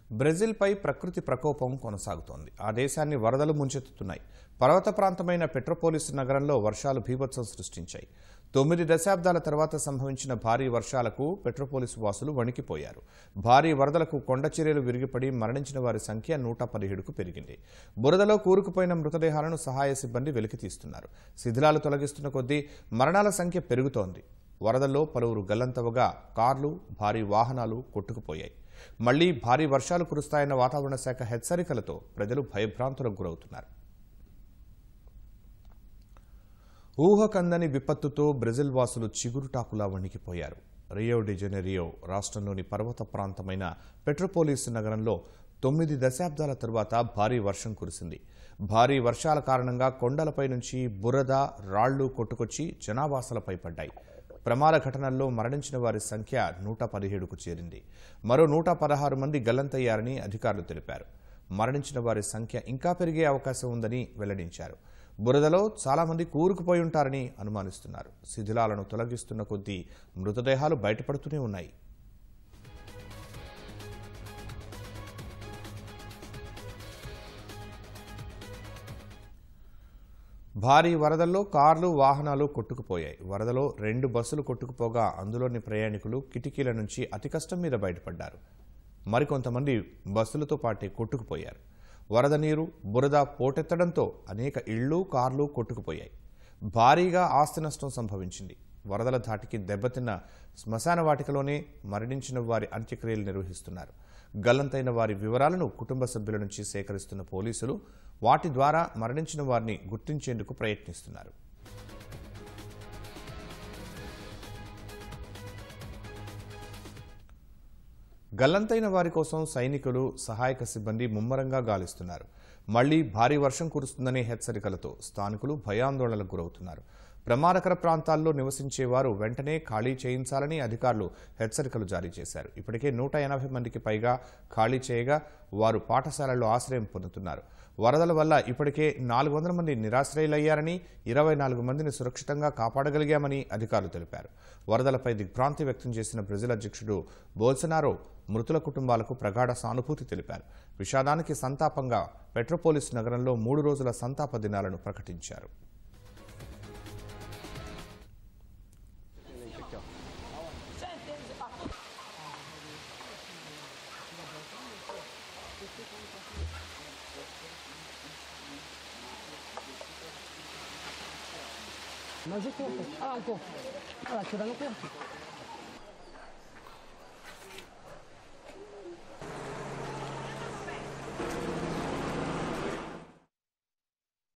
బ్రెజిల్పై ప్రకృతి ప్రకోపం కొనసాగుతోంది ఆ దేశాన్ని వరదలు ముంచెత్తుతున్నాయి పర్వత ప్రాంతమైన పెట్రోపోలిస్ నగరంలో వర్షాలు బీభత్సం సృష్టించాయి తొమ్మిది దశాబ్దాల తర్వాత సంభవించిన భారీ వర్షాలకు పెట్రోపోలిస్ వాసులు వణికిపోయారు భారీ వరదలకు కొండ చర్యలు విరిగిపడి మరణించిన వారి సంఖ్య నూట పదిహేడుకు పెరిగింది బురదలో కూరుకుపోయిన మృతదేహాలను సహాయ సిబ్బంది వెలికితీస్తున్నారు శిథిలాలు తొలగిస్తున్న కొద్దీ మరణాల సంఖ్య పెరుగుతోంది వరదల్లో పలువురు గల్లంతవగా కార్లు భారీ వాహనాలు కొట్టుకుపోయాయి మళ్లీ భారీ వర్షాలు కురుస్తాయన్న వాతావరణ శాఖ హెచ్చరికలతో ప్రజలు భయభ్రాంతులకు గురవుతున్నారు ఊహకందని విపత్తుతో బ్రెజిల్ వాసులు చిగురుటాకులా వణికిపోయారు రియో డిజెనెరియో రాష్ట్రంలోని పర్వత ప్రాంతమైన పెట్రోపోలిస్ నగరంలో తొమ్మిది దశాబ్దాల తరువాత భారీ వర్షం కురిసింది భారీ వర్షాల కారణంగా కొండలపై నుంచి బురద రాళ్లు కొట్టుకొచ్చి జనావాసాలపై పడ్డాయి ప్రమాద ఘటనల్లో మరణించిన వారి సంఖ్య నూట పదిహేడుకు చేరింది మరో నూట పదహారు మంది గల్లంతయ్యారని అధికారులు తెలిపారు మరణించిన వారి సంఖ్య ఇంకా పెరిగే అవకాశం ఉందని వెల్లడించారు బురదలో చాలా మంది కూరుకుపోయి ఉంటారని అనుమానిస్తున్నారు శిథిలాలను తొలగిస్తున్న కొద్దీ మృతదేహాలు బయటపడుతూనే ఉన్నాయి భారీ వరదల్లో కార్లు వాహనాలు కొట్టుకుపోయాయి వరదలో రెండు బస్సులు కొట్టుకుపోగా అందులోని ప్రయాణికులు కిటికీల నుంచి అతి కష్టం మీద బయటపడ్డారు మరికొంతమంది బస్సులతో పాటే కొట్టుకుపోయారు వరద నీరు బురద పోటెత్తడంతో అనేక ఇళ్లు కార్లు కొట్టుకుపోయాయి భారీగా ఆస్తి నష్టం సంభవించింది వరదల ధాటికి దెబ్బతిన్న శ్మశాన వాటికలోనే మరణించిన వారి అంత్యక్రియలు నిర్వహిస్తున్నారు గల్లంతైన వారి వివరాలను కుటుంబ సభ్యుల నుంచి సేకరిస్తున్న పోలీసులు వాటి ద్వారా మరణించిన వారిని గుర్తించేందుకు ప్రయత్నిస్తున్నారు గల్లంతైన వారి కోసం సైనికులు సహాయక సిబ్బంది ముమ్మరంగా గాలిస్తున్నారు మళ్లీ భారీ వర్షం కురుస్తుందనే హెచ్చరికలతో స్థానికులు భయాందోళనలకు గురవుతున్నారు ప్రమాదకర ప్రాంతాల్లో నివసించే వారు వెంటనే ఖాళీ చేయించాలని అధికారులు హెచ్చరికలు జారీ చేశారు ఇప్పటికే నూట ఎనభై మందికి పైగా ఖాళీ చేయగా వారు పాఠశాలల్లో ఆశ్రయం పొందుతున్నారు వరదల వల్ల ఇప్పటికే నాలుగు వందల మంది నిరాశ్రయులయ్యారని ఇరవై నాలుగు మందిని సురక్షితంగా కాపాడగలిగామని అధికారులు తెలిపారు వరదలపై దిగ్భ్రాంతి వ్యక్తం చేసిన బ్రెజిల్ అధ్యక్షుడు బోల్సనారో మృతుల కుటుంబాలకు ప్రగాఢ సానుభూతి తెలిపారు విషాదానికి సంతాపంగా పెట్రోపోలిస్ నగరంలో మూడు రోజుల సంతాప దినాలను ప్రకటించారు Mas o corpo? Ah, o corpo. Ah, tirando o corpo.